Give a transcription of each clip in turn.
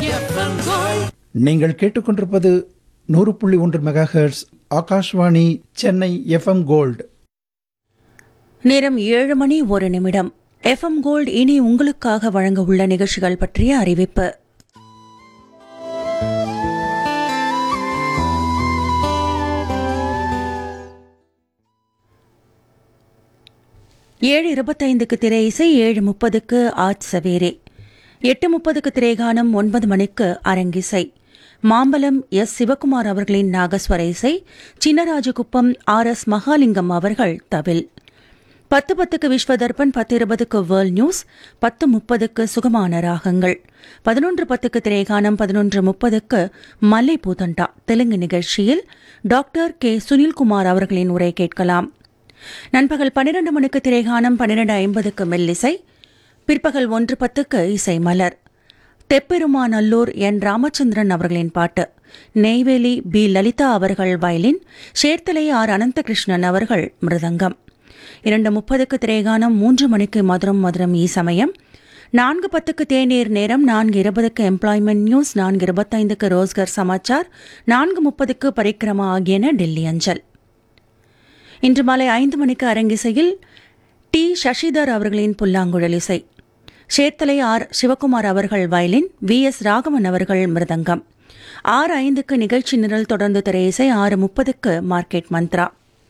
FM gold நீங்கள் கேட்டுக்கொண்டிருப்பது நூறு புள்ளி ஒன்று mega hertz Akashvani Chennai FM gold நேரம் ஏழு மணி ஒரு நிமிடம் எஃப்எம் கோல்ட் இனி உங்களுக்காக வழங்க உள்ள நிகழ்ச்சிகள் பற்றிய அறிவிப்பு ஏழு இருபத்தைந்துக்கு திரை இசை ஏழு முப்பதுக்கு ஆஜ் சவேரே எட்டு முப்பதுக்கு திரைகானம் ஒன்பது மணிக்கு அரங்கிசை மாம்பலம் எஸ் சிவகுமார் அவர்களின் நாகஸ்வர இசை சின்னராஜகுப்பம் ஆர் எஸ் மகாலிங்கம் அவர்கள் தவில் பத்து பத்துக்கு விஸ்வதர்பன் பத்து இருபதுக்கு வேர்ல்ட் நியூஸ் பத்து முப்பதுக்கு சுகமான ராகங்கள் பதினொன்று பத்துக்கு திரைகானம் பதினொன்று முப்பதுக்கு மல்லை பூதண்டா தெலுங்கு நிகழ்ச்சியில் டாக்டர் கே சுனில்குமார் அவர்களின் உரை கேட்கலாம் நண்பகல் பன்னிரண்டு மணிக்கு திரைகானம் பன்னிரண்டு ஐம்பதுக்கு மெல்லிசை பிற்பகல் ஒன்று பத்துக்கு இசை மலர் தெப்பெருமாநல்லூர் என் ராமச்சந்திரன் அவர்களின் பாட்டு நெய்வேலி பி லலிதா அவர்கள் வயலின் சேர்த்தலை ஆர் அனந்தகிருஷ்ணன் அவர்கள் மிருதங்கம் இரண்டு முப்பதுக்கு திரைகானம் மூன்று மணிக்கு மதுரம் மதுரம் ஈ சமயம் நான்கு பத்துக்கு தேநீர் நேரம் நான்கு இருபதுக்கு எம்ப்ளாய்மெண்ட் நியூஸ் நான்கு இருபத்தைந்துக்கு ரோஸ்கர் சமாச்சார் நான்கு முப்பதுக்கு பரிக்கிரமா ஆகியன டெல்லி அஞ்சல் இன்று மாலை ஐந்து மணிக்கு அரங்கிசையில் டி சசிதர் அவர்களின் புல்லாங்குழல் இசை சேத்தலை ஆர் சிவகுமார் அவர்கள் வயலின் வி எஸ் ராகவன் அவர்கள் மிருதங்கம் ஆறு ஐந்துக்கு நிகழ்ச்சி நிரல் தொடர்ந்து திரை இசை ஆறு முப்பதுக்கு மார்க்கெட் மந்த்ரா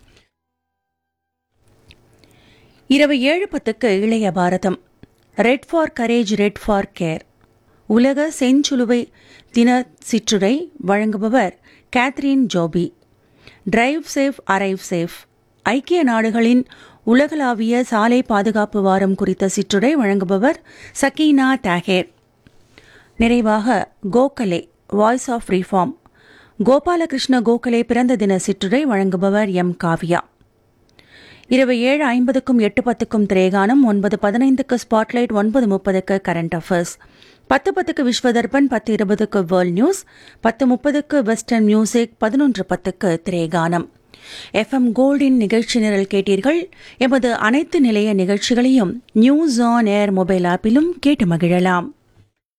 இரவு ஏழு பத்துக்கு இளைய Bharatam red for courage red for care உலக செஞ்சுலுவை தின சிற்றுரை வழங்குபவர் Catherine Joby drive safe arrive safe ஐக்கிய நாடுகளின் உலகளாவிய சாலை பாதுகாப்பு வாரம் குறித்த சிற்றுரை வழங்குபவர் சக்கீனா தாகேர் நிறைவாக Gokhale voice of reform Gopalakrishna Gokhale பிறந்த தின சிற்றுரை வழங்குபவர் எம் காவ்யா இரவு ஏழு ஐம்பதுக்கும் எட்டு பத்துக்கும் திரேகானம் ஒன்பது பதினைந்துக்கு ஸ்பாட்லைட் ஒன்பது முப்பதுக்கு கரண்ட் அஃபேர்ஸ் பத்து பத்துக்கு விஸ்வதர்பன் பத்து இருபதுக்கு வேர்ல்ட் நியூஸ் பத்து முப்பதுக்கு வெஸ்டர்ன் மியூசிக் பதினொன்று பத்துக்கு திரேகானம் எஃப்எம் கோல்டின் நிகழ்ச்சி நிரல் கேட்டீர்கள் எமது அனைத்து நிலைய நிகழ்ச்சிகளையும் நியூஸ் ஆன் ஏர் மொபைல் ஆப்பிலும் கேட்டு மகிழலாம்